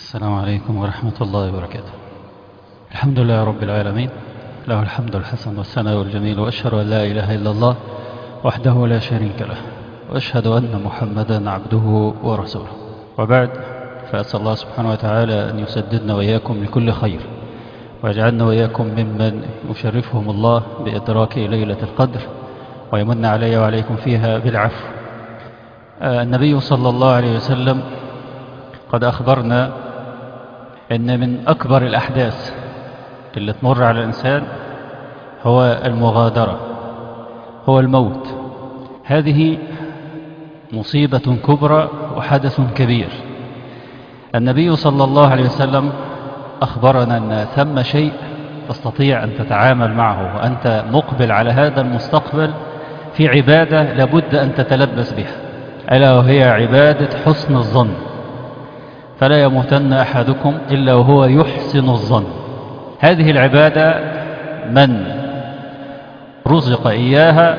السلام عليكم ورحمة الله وبركاته الحمد لله رب العالمين له الحمد الحسن والثناء الجميل وأشهد أن لا إله إلا الله وحده لا شريك له وأشهد أن محمدا عبده ورسوله وبعد فأسأل الله سبحانه وتعالى أن يسددنا وإياكم لكل خير ويجعلنا وإياكم ممن يشرفهم الله بإدراك ليلة القدر ويمن علي وعليكم فيها بالعفو آه النبي صلى الله عليه وسلم قد أخبرنا أن من أكبر الأحداث اللي تمر على الإنسان هو المغادرة هو الموت هذه مصيبة كبرى وحدث كبير النبي صلى الله عليه وسلم أخبرنا أن ثم شيء تستطيع أن تتعامل معه وأنت مقبل على هذا المستقبل في عبادة لابد أن تتلبس بها ألا وهي عبادة حسن الظن فلا يموتن أحدكم إلا وهو يحسن الظن هذه العبادة من رزق إياها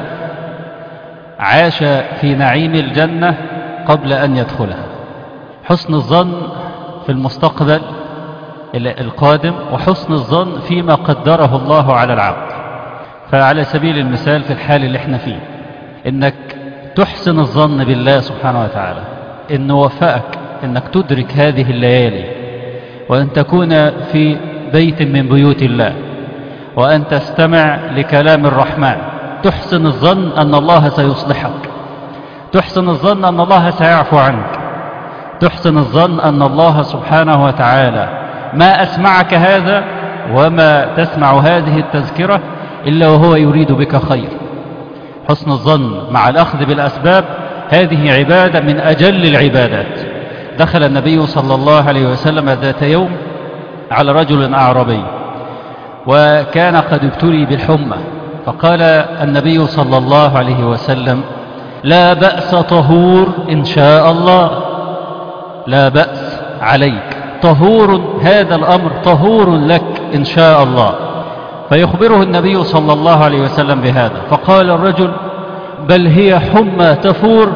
عاش في نعيم الجنة قبل أن يدخلها حسن الظن في المستقبل القادم وحسن الظن فيما قدره الله على العبد فعلى سبيل المثال في الحال اللي احنا فيه انك تحسن الظن بالله سبحانه وتعالى انه وفقك انك تدرك هذه الليالي وان تكون في بيت من بيوت الله وان تستمع لكلام الرحمن تحسن الظن ان الله سيصلحك تحسن الظن ان الله سيعفو عنك تحسن الظن ان الله سبحانه وتعالى ما اسمعك هذا وما تسمع هذه التذكرة الا وهو يريد بك خير حسن الظن مع الاخذ بالاسباب هذه عبادة من اجل العبادات دخل النبي صلى الله عليه وسلم ذات يوم على رجل أعربي وكان قد ابتلي بالحمى فقال النبي صلى الله عليه وسلم لا بأس طهور إن شاء الله لا بأس عليك طهور هذا الأمر طهور لك إن شاء الله فيخبره النبي صلى الله عليه وسلم بهذا فقال الرجل بل هي حمى تفور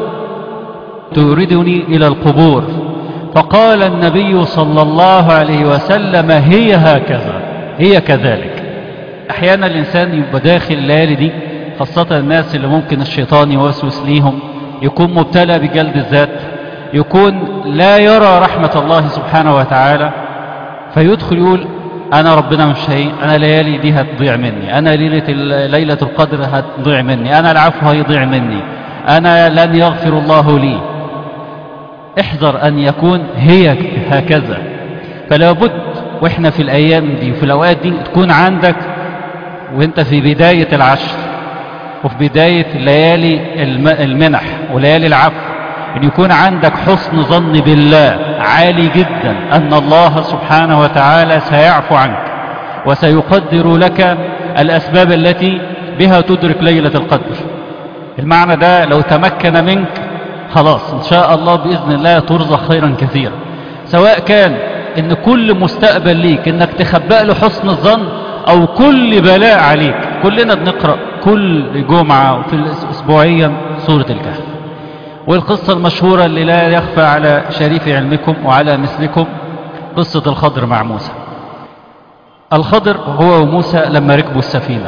توردني إلى القبور فقال النبي صلى الله عليه وسلم هي هكذا هي كذلك احيانا الانسان يبقى داخل الليالي دي خاصة الناس اللي ممكن الشيطان يوسوس ليهم يكون مبتلى بجلد الذات يكون لا يرى رحمة الله سبحانه وتعالى فيدخل يقول انا ربنا مش هي انا ليالي دي هتضيع مني انا ليلة ليلة القدر هتضيع مني انا العفو هيضيع مني انا لن يغفر الله لي احذر أن يكون هي هكذا فلا بد وإحنا في الأيام دي وفي الأوقات دي تكون عندك وإنت في بداية العشر وفي بداية ليالي المنح وليالي العفو أن يكون عندك حسن ظن بالله عالي جدا أن الله سبحانه وتعالى سيعفو عنك وسيقدر لك الأسباب التي بها تدرك ليلة القدر المعنى ده لو تمكن منك خلاص إن شاء الله بإذن الله ترزق خيرا كثيرا سواء كان إن كل مستقبل ليك إنك تخبأ له حسن الظن أو كل بلاء عليك كلنا بنقرأ كل جمعة في أسبوعيا سورة الكهف والقصة المشهورة اللي لا يخفى على شريف علمكم وعلى مثلكم قصة الخضر مع موسى الخضر هو وموسى لما ركبوا السفينة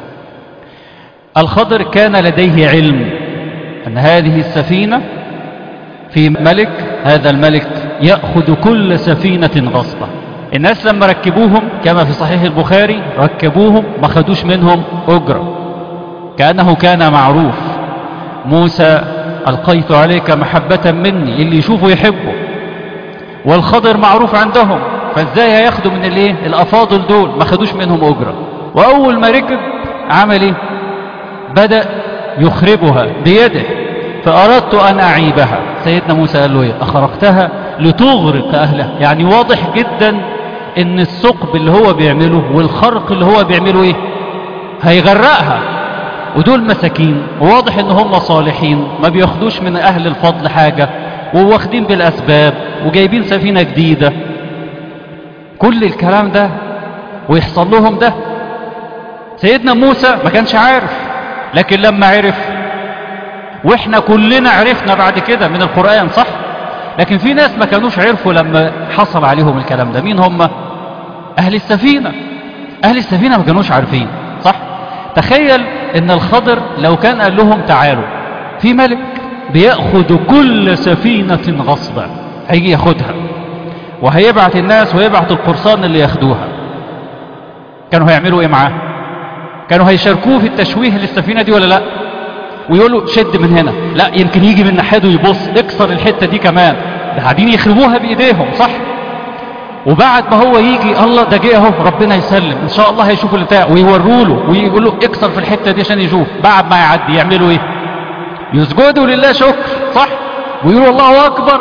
الخضر كان لديه علم أن هذه السفينة في ملك هذا الملك يأخذ كل سفينة غصبا الناس لما ركبوهم كما في صحيح البخاري ركبوهم ما خدوش منهم أجرة كأنه كان معروف موسى ألقيت عليك محبة مني اللي يشوفه يحبه والخضر معروف عندهم فازاي هياخدوا من الايه الافاضل دول ما خدوش منهم اجره واول ما ركب عمل ايه بدا يخربها بيده فأردت أن أعيبها سيدنا موسى قال له إيه أخرقتها لتغرق أهلها يعني واضح جدا إن الثقب اللي هو بيعمله والخرق اللي هو بيعمله إيه هيغرقها ودول مساكين وواضح إن هم صالحين ما بياخدوش من أهل الفضل حاجة وواخدين بالأسباب وجايبين سفينة جديدة كل الكلام ده ويحصل لهم ده سيدنا موسى ما كانش عارف لكن لما عرف واحنا كلنا عرفنا بعد كده من القرآن صح لكن في ناس ما كانوش عرفوا لما حصل عليهم الكلام ده مين هم أهل السفينة أهل السفينة ما كانوش عارفين صح تخيل ان الخضر لو كان قال لهم تعالوا في ملك بيأخذ كل سفينة غصبا هيجي ياخدها وهيبعت الناس ويبعت القرصان اللي ياخدوها كانوا هيعملوا ايه معاه كانوا هيشاركوه في التشويه للسفينة دي ولا لا ويقولوا شد من هنا لا يمكن يجي من ناحيته يبص اكسر الحتة دي كمان ده قاعدين يخربوها بايديهم صح وبعد ما هو يجي الله ده جه اهو ربنا يسلم ان شاء الله هيشوفوا البتاع ويوروا له ويقول له اكسر في الحته دي عشان يشوف بعد ما يعدي يعملوا ايه يسجدوا لله شكر صح ويقولوا الله اكبر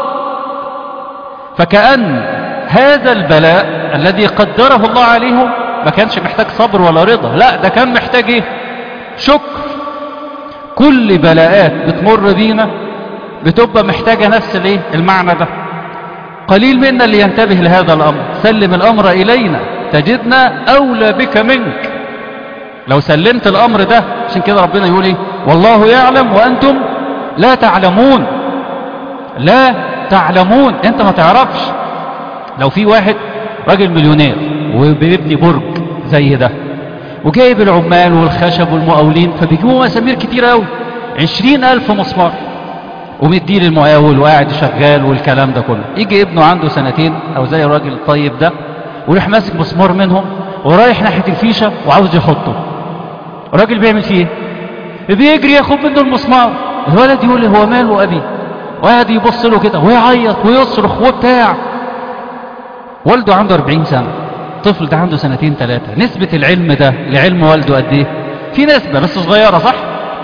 فكأن هذا البلاء الذي قدره الله عليهم ما كانش محتاج صبر ولا رضا لا ده كان محتاج ايه شكر كل بلاءات بتمر بينا بتبقى محتاجة نفس الايه المعنى ده قليل منا اللي ينتبه لهذا الأمر سلم الأمر إلينا تجدنا أولى بك منك لو سلمت الأمر ده عشان كده ربنا يقول إيه والله يعلم وأنتم لا تعلمون لا تعلمون أنت ما تعرفش لو في واحد راجل مليونير وبيبني برج زي ده وجايب العمال والخشب والمقاولين فبيجيبوا مسامير كتير قوي عشرين ألف مسمار ومديه للمقاول وقاعد شغال والكلام ده كله يجي ابنه عنده سنتين او زي الراجل الطيب ده ويروح ماسك مسمار منهم ورايح ناحيه الفيشه وعاوز يحطه الراجل بيعمل فيه ايه بيجري ياخد منه المسمار الولد يقول هو ماله ابي وقاعد يبص له كده ويعيط ويصرخ وبتاع والده عنده 40 سنه الطفل ده عنده سنتين ثلاثه نسبه العلم ده لعلم والده قد ايه في نسبه بس صغيره صح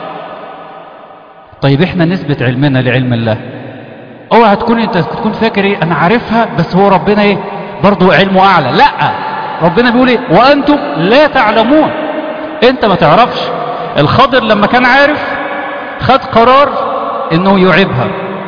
طيب احنا نسبة علمنا لعلم الله اوعى تكون انت تكون فاكر ايه انا عارفها بس هو ربنا ايه برضه علمه اعلى لا ربنا بيقول ايه وانتم لا تعلمون انت ما تعرفش الخضر لما كان عارف خد قرار انه يعيبها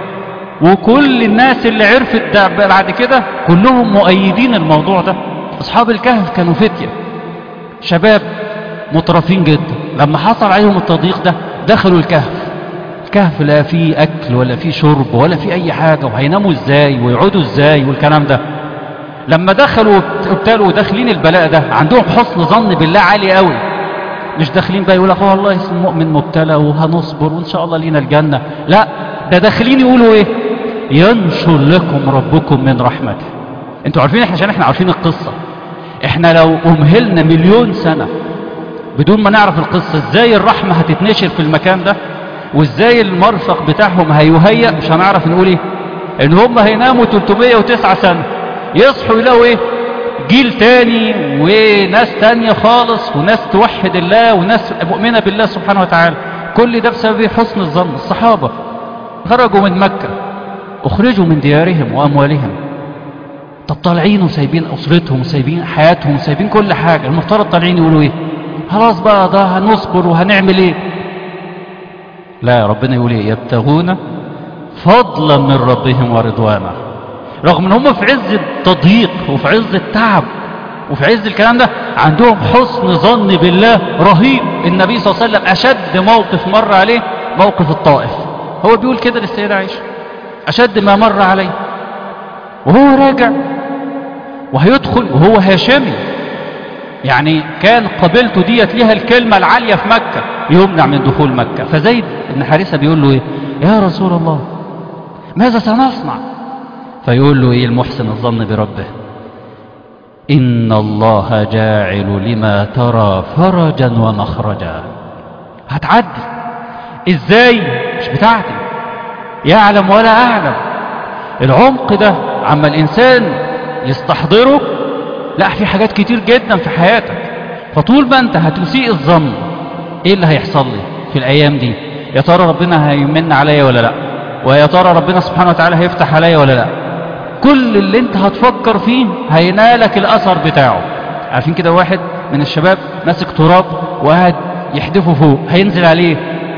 وكل الناس اللي عرفت ده بعد كده كلهم مؤيدين الموضوع ده اصحاب الكهف كانوا فتية شباب مترفين جدا لما حصل عليهم التضييق ده دخلوا الكهف الكهف لا فيه أكل ولا فيه شرب ولا فيه أي حاجة وهيناموا إزاي ويقعدوا إزاي والكلام ده لما دخلوا وابتلوا داخلين البلاء ده عندهم حسن ظن بالله عالي قوي مش داخلين بقى يقول لك والله اسم المؤمن مبتلى وهنصبر وإن شاء الله لينا الجنة لا ده داخلين يقولوا إيه ينشر لكم ربكم من رحمته انتوا عارفين احنا عشان احنا عارفين القصة احنا لو امهلنا مليون سنة بدون ما نعرف القصة ازاي الرحمة هتتنشر في المكان ده وازاي المرفق بتاعهم هيهيأ مش هنعرف نقول ايه ان هم هيناموا 309 سنة يصحوا يلاقوا ايه جيل تاني وناس تانية خالص وناس توحد الله وناس مؤمنة بالله سبحانه وتعالى كل ده بسبب حسن الظن الصحابة خرجوا من مكة اخرجوا من ديارهم واموالهم طب طالعين وسايبين اسرتهم وسايبين حياتهم وسايبين كل حاجة المفترض طالعين يقولوا ايه خلاص بقى ده هنصبر وهنعمل ايه لا ربنا يقول ايه يبتغون فضلا من ربهم ورضوانا رغم ان هم في عز التضييق وفي عز التعب وفي عز الكلام ده عندهم حسن ظن بالله رهيب النبي صلى الله عليه وسلم اشد موقف مر عليه موقف الطائف هو بيقول كده للسيدة عائشة اشد ما مر عليه وهو راجع وهيدخل وهو هاشمي يعني كان قبيلته ديت ليها الكلمة العالية في مكة يمنع من دخول مكة فزيد بن حارثة بيقول له ايه يا رسول الله ماذا سنصنع فيقول له ايه المحسن الظن بربه إن الله جاعل لما ترى فرجا ومخرجا هتعدي ازاي مش بتاعتي يعلم ولا أعلم العمق ده عما الإنسان يستحضره لا في حاجات كتير جدا في حياتك فطول ما انت هتسيء الظن ايه اللي هيحصل لي في الايام دي يا ترى ربنا هيمن عليا ولا لا ويا ترى ربنا سبحانه وتعالى هيفتح عليا ولا لا كل اللي انت هتفكر فيه هينالك الاثر بتاعه عارفين كده واحد من الشباب ماسك تراب وقاعد يحدفه فوق هينزل عليه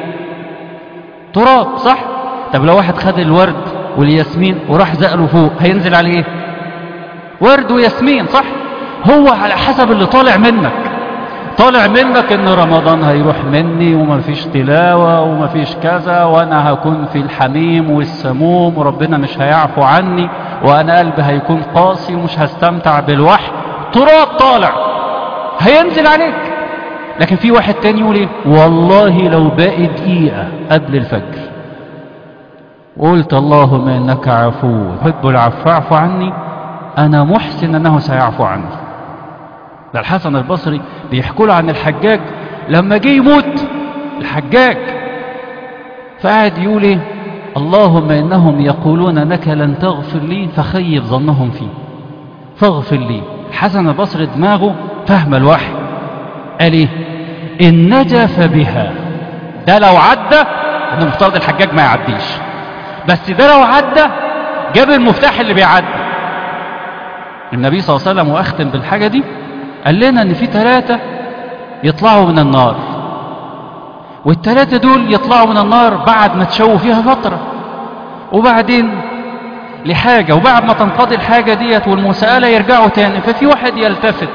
تراب صح طب لو واحد خد الورد والياسمين وراح زقله فوق هينزل عليه ايه ورد وياسمين صح هو على حسب اللي طالع منك طالع منك ان رمضان هيروح مني ومفيش تلاوة ومفيش كذا وانا هكون في الحميم والسموم وربنا مش هيعفو عني وانا قلبي هيكون قاسي ومش هستمتع بالوحي تراب طالع هينزل عليك لكن في واحد تاني يقول ايه والله لو باقي دقيقة قبل الفجر وقلت اللهم انك عفو تحب العفو فاعف عني انا محسن انه سيعفو عني ده الحسن البصري بيحكوا له عن الحجاج لما جه يموت الحجاج فقعد يقول ايه اللهم انهم يقولون انك لن تغفر لي فخيب ظنهم فيه فاغفر لي الحسن البصري دماغه فهم الوحي قال ايه ان نجا فبها ده لو عدى ان المفترض الحجاج ما يعديش بس ده لو عدى جاب المفتاح اللي بيعدي النبي صلى الله عليه وسلم واختم بالحاجه دي قال لنا ان في ثلاثة يطلعوا من النار والثلاثة دول يطلعوا من النار بعد ما تشووا فيها فترة وبعدين لحاجة وبعد ما تنقضي الحاجة ديت والمسألة يرجعوا تاني ففي واحد يلتفت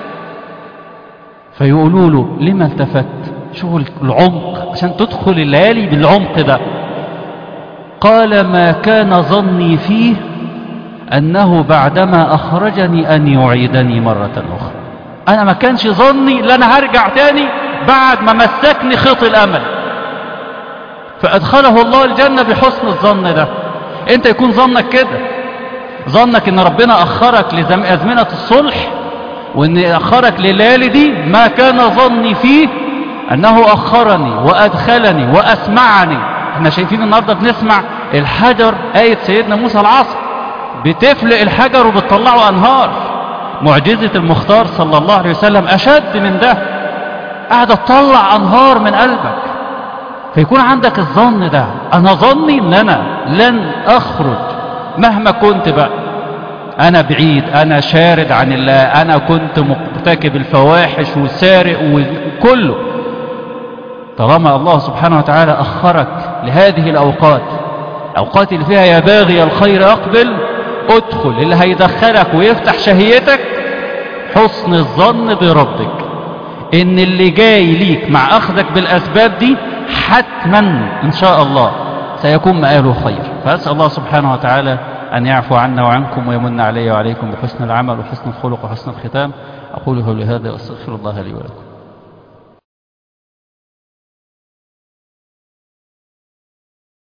فيقولوا له لما التفت شوفوا العمق عشان تدخل الليالي بالعمق ده قال ما كان ظني فيه أنه بعدما أخرجني أن يعيدني مرة أخرى أنا ما كانش ظني ان أنا هرجع تاني بعد ما مسكني خيط الأمل فأدخله الله الجنة بحسن الظن ده أنت يكون ظنك كده ظنك أن ربنا أخرك لأزمنة الصلح وأن أخرك لليالي دي ما كان ظني فيه أنه أخرني وأدخلني وأسمعني احنا شايفين النهاردة بنسمع الحجر آية سيدنا موسى العصر بتفلق الحجر وبتطلعه أنهار معجزة المختار صلى الله عليه وسلم أشد من ده قاعدة تطلع أنهار من قلبك فيكون عندك الظن ده أنا ظني أن أنا لن أخرج مهما كنت بقى أنا بعيد أنا شارد عن الله أنا كنت مرتكب الفواحش وسارق وكله طالما الله سبحانه وتعالى أخرك لهذه الأوقات الأوقات اللي فيها يا باغي الخير أقبل ادخل اللي هيدخلك ويفتح شهيتك حسن الظن بربك ان اللي جاي ليك مع اخذك بالاسباب دي حتما ان شاء الله سيكون مآله خير فأسأل الله سبحانه وتعالى أن يعفو عنا وعنكم ويمن علي وعليكم بحسن العمل وحسن الخلق وحسن الختام أقوله لهذا وأستغفر الله لي ولكم